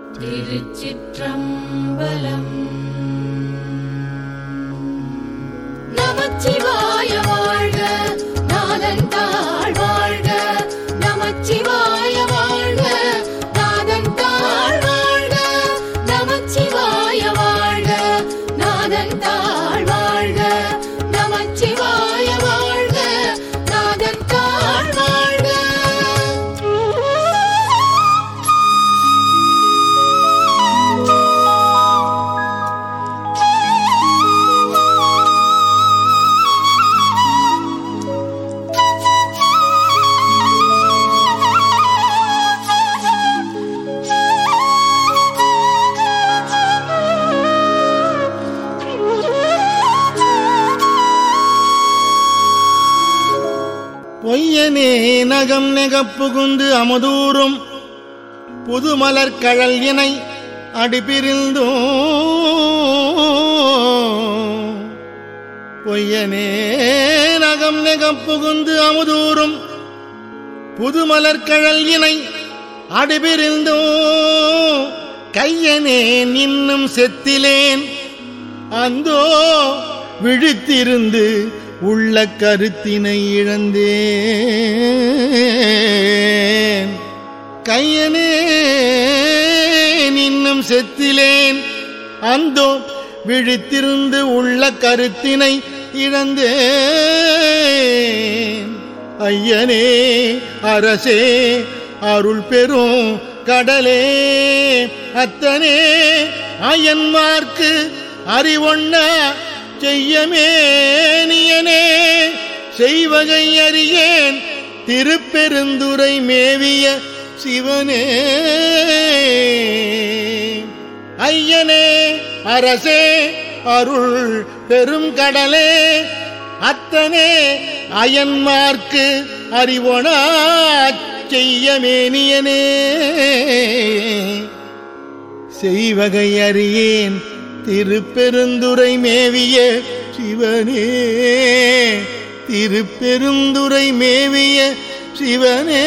திருச்சிற்றம்பலம் நமச்சிவாய வாழ்க நாதன் தாழ் வாழ்க நமச்சிவாய வாழ்க நாதன் தாழ் வாழ்க நமச்சிவாய வாழ்க நாதன் தாழ் வாழ்க நமச்சிவாய வாழ்க நாதன் தாழ் வாழ்க பொய்யனே நகம் நெகப் புகுந்து அமுதூரும் புதுமலர் கழல் இணை அடிபிரிந்தோ பொய்யனே நகம் நெகப் புகுந்து அமுதூரும் புதுமலர் கழல் இணை அடிபிரிந்தோ கையனேன் இன்னும் செத்திலேன் அந்தோ விழித்திருந்து உள்ள கருத்தினை இழந்தேன் கையனே இன்னும் செத்திலேன் அந்தோ விழித்திருந்து உள்ள கருத்தினை இழந்தேன் ஐயனே அரசே அருள் பெரும் கடலே அத்தனே அயன்மார்க்கு அறிவொண்ண செய்யமேனியனே செய்வகை அறியேன் திருப்பெருந்துரை மேவிய சிவனே ஐயனே அரசே அருள் பெரும் கடலே அத்தனே அயன்மார்க்கு அறிவொணா செய்யமேனியனே செய்வகை அறியேன் திருப்பெருந்துரை மேவிய சிவனே திருப்பெருந்துரை மேவிய சிவனே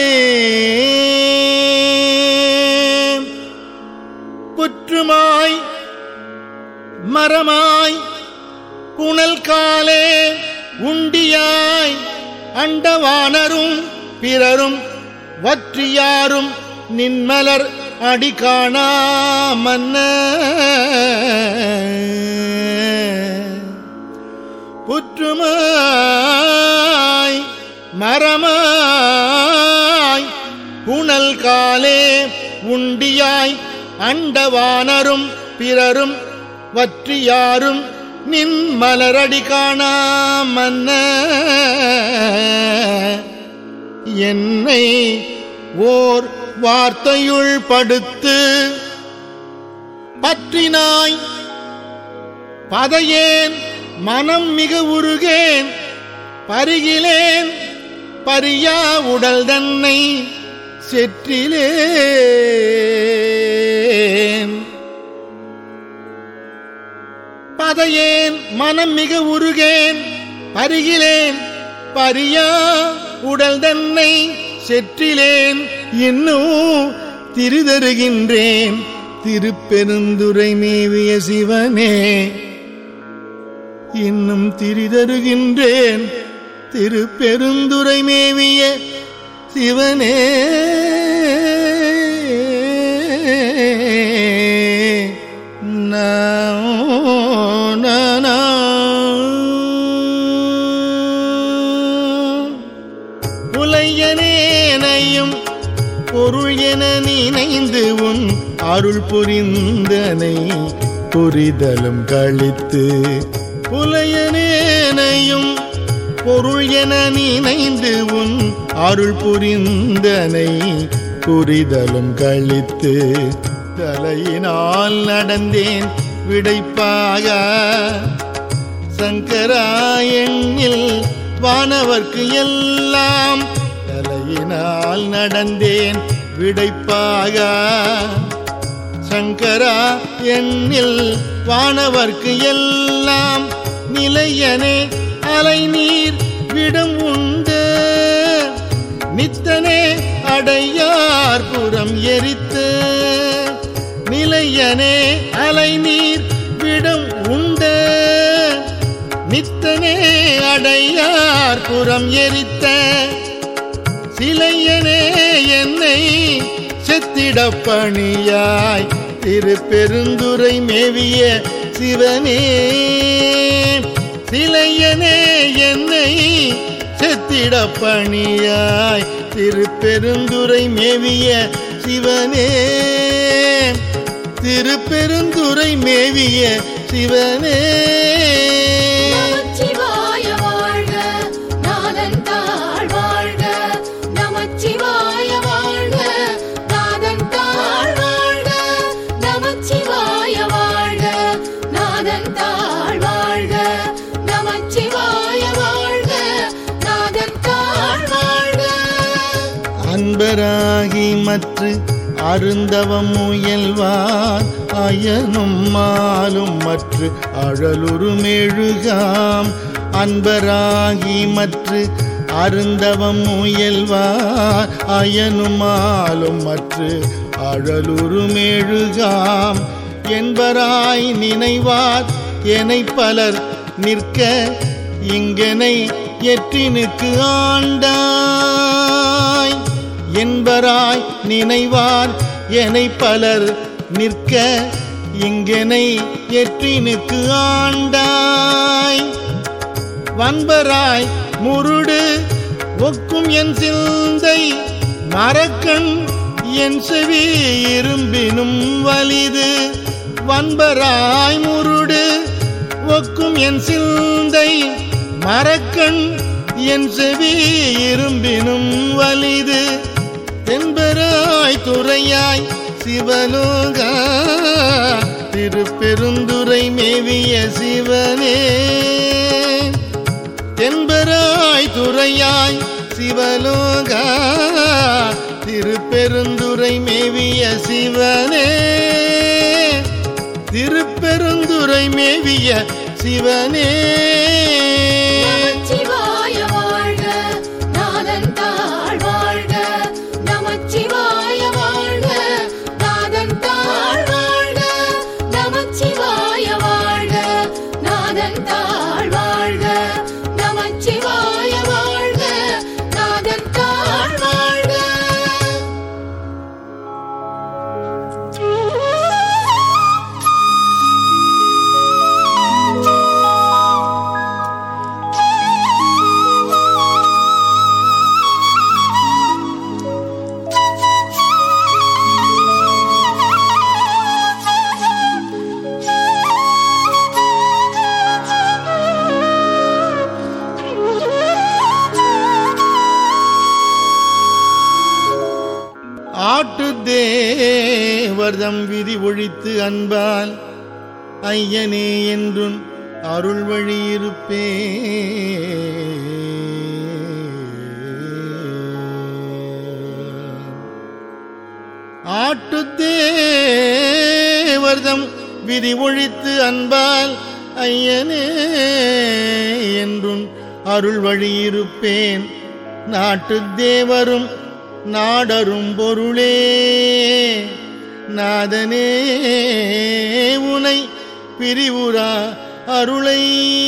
புற்றுமாய் மரமாய் புனல் காலே உண்டியாய் அண்டவானரும் பிறரும் வற்றியாரும் நின்மலர் அடி காணா மன்ன புற்றுமாய் மரமாய் புனல் காலே உண்டியாய் அண்டவானரும் பிறரும் வற்றியாரும் நின் மலரடி காணா மன்ன என்னை ஓர் வார்த்தையுள் படுத்து பற்றினாய் பதையேன் மனம் மிக உருகேன் பருகிலேன் பரியா உடல் தன்னை செற்றிலேன் பதையேன் மனம் மிக உருகேன் பருகிலேன் பரியா உடல் தன்னை செற்றிலேன் இன்னும் திரிதருகின்றேன் திருப்பெருந்துரை மேவிய சிவனே இன்னும் திரிதருகின்றேன் திருப்பெருந்துரை மேவிய சிவனே புலையனேனையும் பொருள் என நினைந்து உன் அருள் புரிந்தனை புரிதலும் கழித்து புலையனேனையும் பொருள் என நினைந்து உன் அருள் புரிந்தனை புரிதலும் கழித்து தலையினால் நடந்தேன் விடைப்பாக சங்கராயண்ணில் வானவர்க்கு எல்லாம் தலையினால் நடந்தேன் விடைப்பாக சங்கரா எண்ணில் வானவர்க்கு எல்லாம் நிலையனே அலை நீர் விடும் உண்டு நித்தனே அடையார் புறம் எரித்து நிலையனே அலைநீர் விடம் உண்ட நித்தனே அடையார் புறம் எரித்த சிலையனே என்னை செத்திடப் பணியாய் திருப்பெருந்துரை மேவிய சிவனே சிலையனே என்னை செத்திடப் பணியாய் திருப்பெருந்துரை மேவிய சிவனே திருப்பெருந்துரை மேவிய சிவனே நமச்சிவாய வாழ்க நாதன் தாழ் வாழ்க நமச்சிவாய வாழ்க நாதன் தாழ் வாழ்க நமச்சிவாய வாழ்க நாதன் தாழ் வாழ்க நமச்சிவாய வாழ்க நாதன் தாழ் வாழ்க அன்பராகி மற்ற அருந்தவம் முயல்வார் அயனும் மாலும் மற்ற அழலுரு மெழுகாம் அன்பராகி மற்ற அருந்தவம் முயல்வார் அயனும் மாலும் மற்ற அழலுரு மெழுகாம் என்பராய் நினைவார் எனை பலர் நிற்க இங்கனை எற்றினுக்கு ஆண்டாய் என்பராய் நினைவார் எனை பலர் நிற்க இங்கனை எற்றினுக்கு ஆண்டாய் வன்பராய் முருடு ஒக்கும் என் சிந்தை மரக்கண் என் செவி இரும்பினும் வலிது வன்பராய் முருடு ஒக்கும் என் சிந்தை மரக்கண் என் செவி இரும்பினும் வலிது தென்பராய் துறையாய் சிவலோக திருப்பெருந்துரை மேவிய சிவனே தென்பராய் துறையாய் சிவலோக திருப்பெருந்துரை மேவிய சிவனே திருப்பெருந்துரை மேவிய சிவனே நமச்சிவாய வாழ்க நாதன் தாழ் வாழ்க நமச்சிவாய வாழ்க நாதன் தாழ் வாழ்க நமச்சிவாய வாழ்க நாதன் தாழ் வாழ்க நமச்சிவாய வாழ்க நாதன் தாழ் வாழ்க ஆட்டு தேவர்தம் விதி ஒழித்து அன்பால் ஐயனே என்றும் அருள் வழியிருப்பே ஆட்டு தேவர்தம் விதி ஒழித்து அன்பால் ஐயனே என்றும் அருள் வழியிருப்பேன் நாட்டு தேவரும் நாடரும் பொருளே நாதனே உனை பிரிவுரா அருளை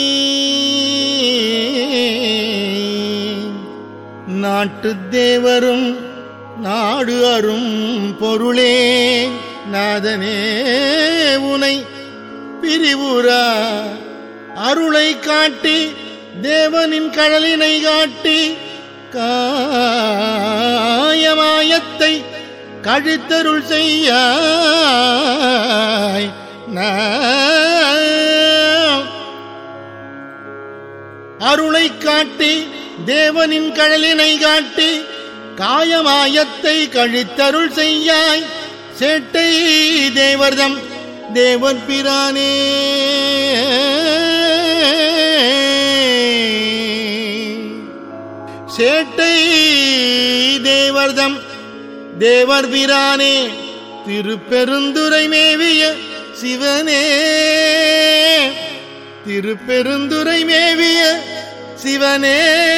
நாட்டு தேவரும் நாடு அரும் பொருளே நாதனே உனை பிரிவுரா அருளை காட்டி தேவனின் கடலினை காட்டி காயமாயத்தை கழித்தருள் செய்ய அருளை காட்டி தேவனின் கடலினை காட்டி காயமாயத்தை கழித்தருள் செய்யாய் சேட்டை தேவர்தம் தேவர் பிரானே சேட்டை தேவர்தம் தேவர் பிரானே திருப்பெருந்துரை மேவிய சிவனே திருப்பெருந்துரை மேவிய சிவனே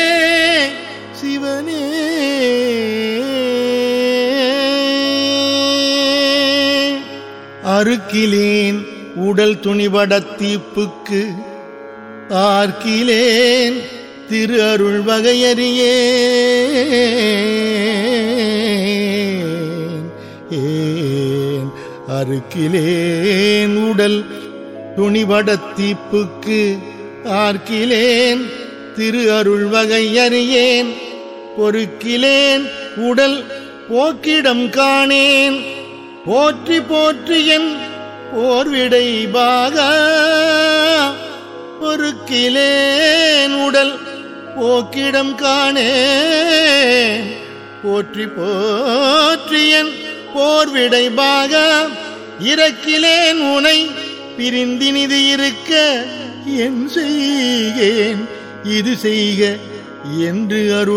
சிவனே அருக்கிலேன் உடல் துணிபட தீப்புக்கு ஆர்க்கிலேன் திரு அருள் வகையறியேன் ஏன் அருக்கிலேன் உடல் துணிபட தீப்புக்கு ஆர்க்கிலேன் திரு அருள் வகையறியேன் பொறுக்கிலேன் உடல் போக்கிடம் காணேன் போற்றி போற்றி என் போர்விடை பாகா பொறுக்கிலேன் உடல் போக்கிடம் காணேன் போற்றி போற்றி என் போர்விடை பாகா இறக்கிலேன் உனை பிரிந்தினிது இருக்க என் செய்கேன் இது செய்க என்று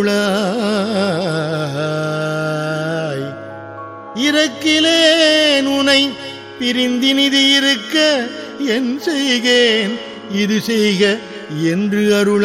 அருளாய் இறக்கிலேன் உனை பிரிந்தினிது இருக்க என் செய்கேன் இது செய்க என்று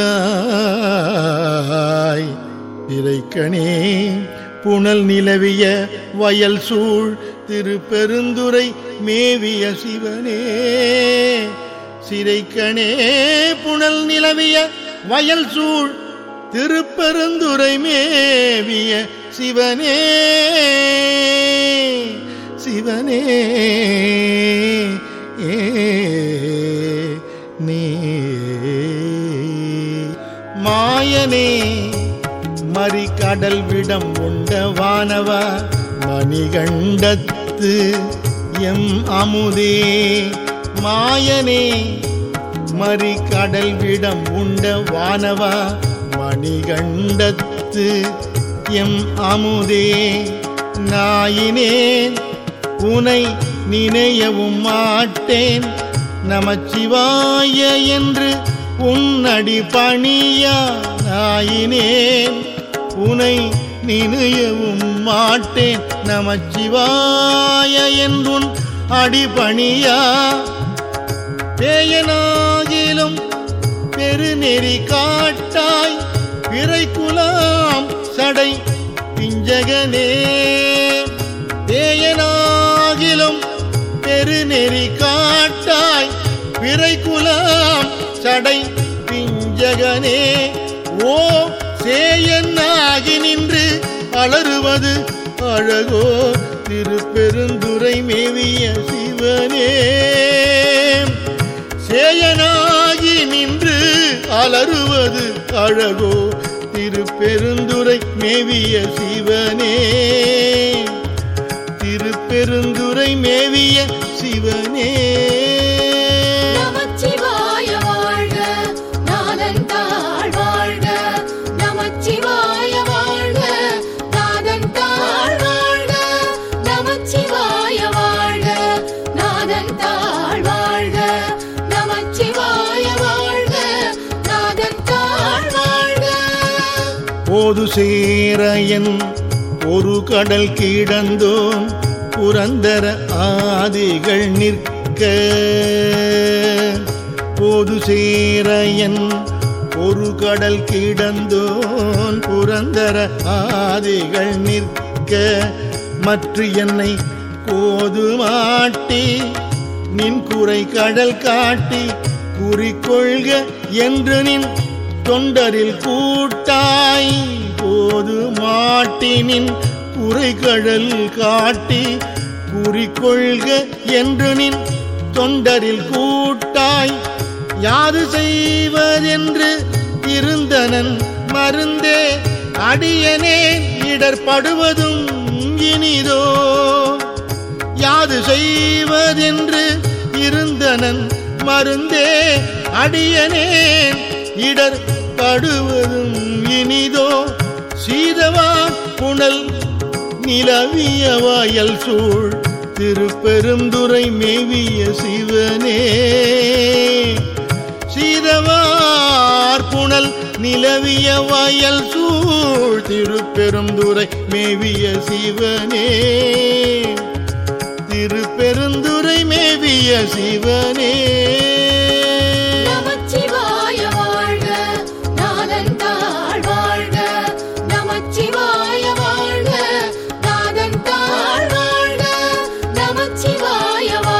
அருளாய் இறைக்கணே புனல் நிலவிய வயல் சூழ் திருப்பெருந்துரை மேவிய சிவனே சிறைக்கணே புனல் நிலவிய வயல் சூழ் திருப்பெருந்துரை மேவிய சிவனே சிவனே ஏ நீ மாயனே மறிகடல் விடம் உண்ட வானவா மணிகண்டத்து எம் அமுதே மாயனே மறிகடல் விடம் உண்ட வானவா மணிகண்டத்து எம் அமுதே நாயினேன் உனை நினையவும் மாட்டேன் நமச்சிவாய என்று உன்னடி பணியா நாயினேன் உனை நினையவும் மாட்டேன் நமச்சிவாய என்றுன் அடிபணியா பேயனாகிலும் பெருநெறி காட்டாய் பிறைக்குலாம் சடை பிஞ்சகனே பேயனாகிலும் பெருநெறி காட்டாய் பிறைக்குலாம் சடை பிஞ்சகனே ஓ சேயனாகி நின்று அலறுவது அழகோ திருப்பெருந்துரை மேவிய சிவனே சேயனாகி நின்று அலறுவது அழகோ திருப்பெருந்துரை மேவிய சிவனே திருப்பெருந்துரை மேவிய சிவனே நமச்சிவாய வாழ்க நாதன் தாழ் வாழ்க நமச்சிவாய வாழ்க நாதன் தாழ் வாழ்க நமச்சிவாய வாழ்க நாதன் தாழ் வாழ்க நமச்சிவாய வாழ்க நாதன் தாழ் வாழ்க போது சேரையன் ஒரு கடல் கிடந்தோன் புரந்தர ஆதிகள் நிற்க போது சேரையன் ஒரு கடல் கிடந்தோன் புரந்தர ஆதிகள் நிற்க மற்ற என்னை கோது மாட்டி நின் குறை கடல் காட்டி குறிக்கொள்க என்று நின் தொண்டரில் கூட்டாய் போது மாட்டினின் குறைகடல் காட்டி குறிக்கொள்க என்று நின் தொண்டரில் கூட்டாய் யாது செய்வதென்று இருந்தனன் மருந்தே அடியனேன் இடர்படுவதும் இனிதோ யாது செய்வதென்று இருந்தனன் மருந்தே அடியனேன் இடர் படுவதும் இனிதோ சீதவா புனல் நிலவிய வயல் சூழ் திருப்பெருந்துரை மேவிய சிவனே சீதவார் புனல் நிலவிய வயல் சூழ் திருப்பெருந்துரை மேவிய சிவனே திருப்பெருந்துரை மேவிய சிவனே நமச்சிவாய வாழ்க நாதன் தாழ் வாழ்க நமச்சிவாய வாழ்க நாதன் தாழ் வாழ்க நமச்சிவாய வாழ்க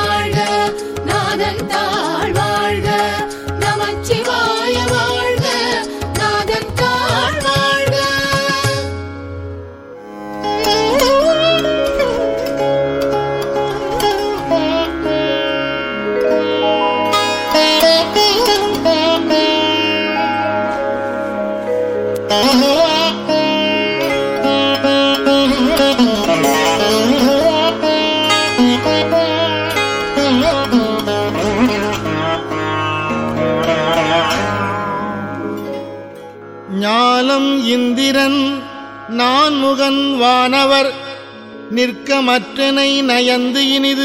ஞாலம் இந்திரன் நான்முகன் வானவர் நிற்க மற்றனை நயந்து இனிது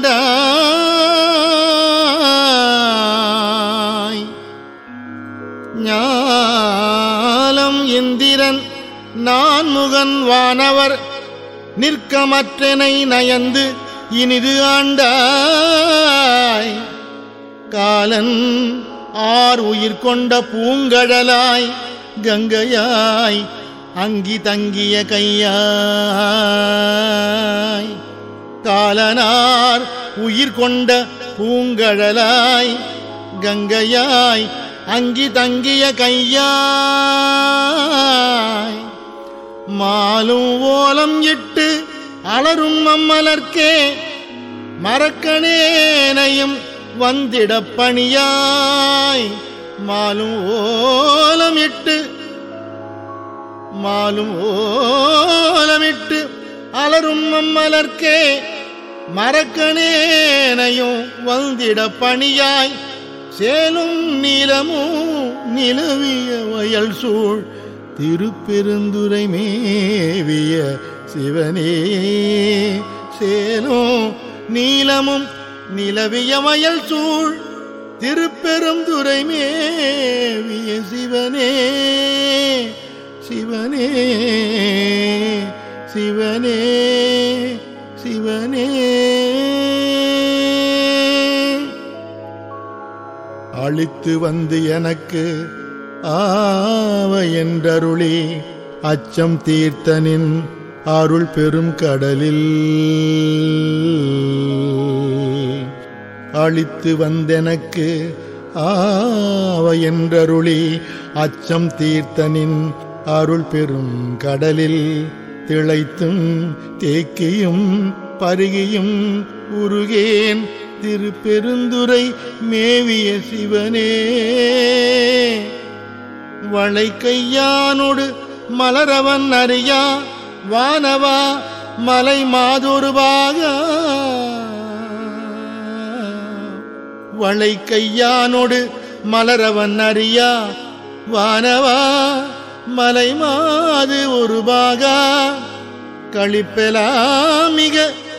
ஆண்டாய் ஞாலம் இந்திரன் நான்முகன் வானவர் நிற்க மற்றனை நயந்து இனிது ஆண்டாய் காலன் ஆர் உயிர் கொண்ட பூங்கழலாய் கங்கையாய் அங்கி தங்கிய கையாய் காலனார் உயிர் கொண்ட பூங்கழலாய் கங்கையாய் அங்கி தங்கிய கையாய் மாலும் ஓலம் இட்டு அலரும் மம்மலர்க்கே மறக்கணேனையும் வந்திடப் பணியாய் மாலும் ஓலமிட்டு மாலும் ஓலமிட்டு அலரும் மம்மலர்க்கே மறக்கணேனையும் வந்திட பணியாய் சேலும் நீலமும் நிலவிய வயல் சூழ் திருப்பெருந்துரை மேவிய சிவனே சேலும் நீலமும் நிலவிய வயல் சூழ் திருப்பெருந்துரை மேவிய சிவனே சிவனே சிவனே சிவனே அழித்து வந்து எனக்கு ஆவ என்றருளி அச்சம் தீர்த்தனின் அருள் பெரும் கடலில் அழித்து வந்தெனக்கு ஆவ என்றருளி அச்சம் தீர்த்தனின் அருள் பெரும் கடலில் திளைத்தும் தேக்கியும் பருகியும் உருகேன் திருப்பெருந்துரை மேவிய சிவனே வளை கையானோடு மலரவன் அறியா வானவா மலை மாதொருவாக வளை கையானோடு மலரவன் அறியா வானவா மலை மாது ஒரு பாகா கழிப்பெலாம் மிக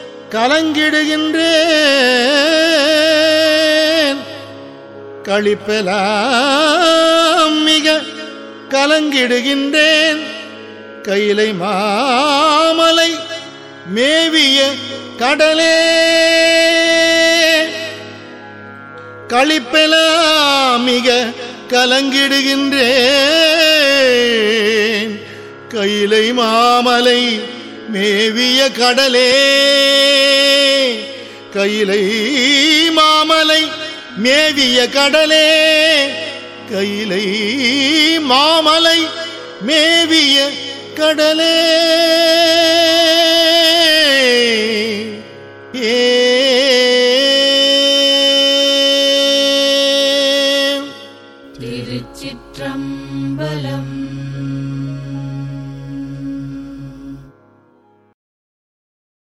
கலங்கிடுகின்றேன் கழிப்பெலாம் மிக கலங்கிடுகின்றேன் கையிலை மாமலை மேவிய கடலே களிப்பெலாம் மிக கலங்கிடுகின்றேன் கையிலை மாமலை மேவிய கடலே கையிலை மாமலை மேவிய கடலே கையிலை மாமலை மேவிய கடலே ஏ திருச்சிற்றம்பலம்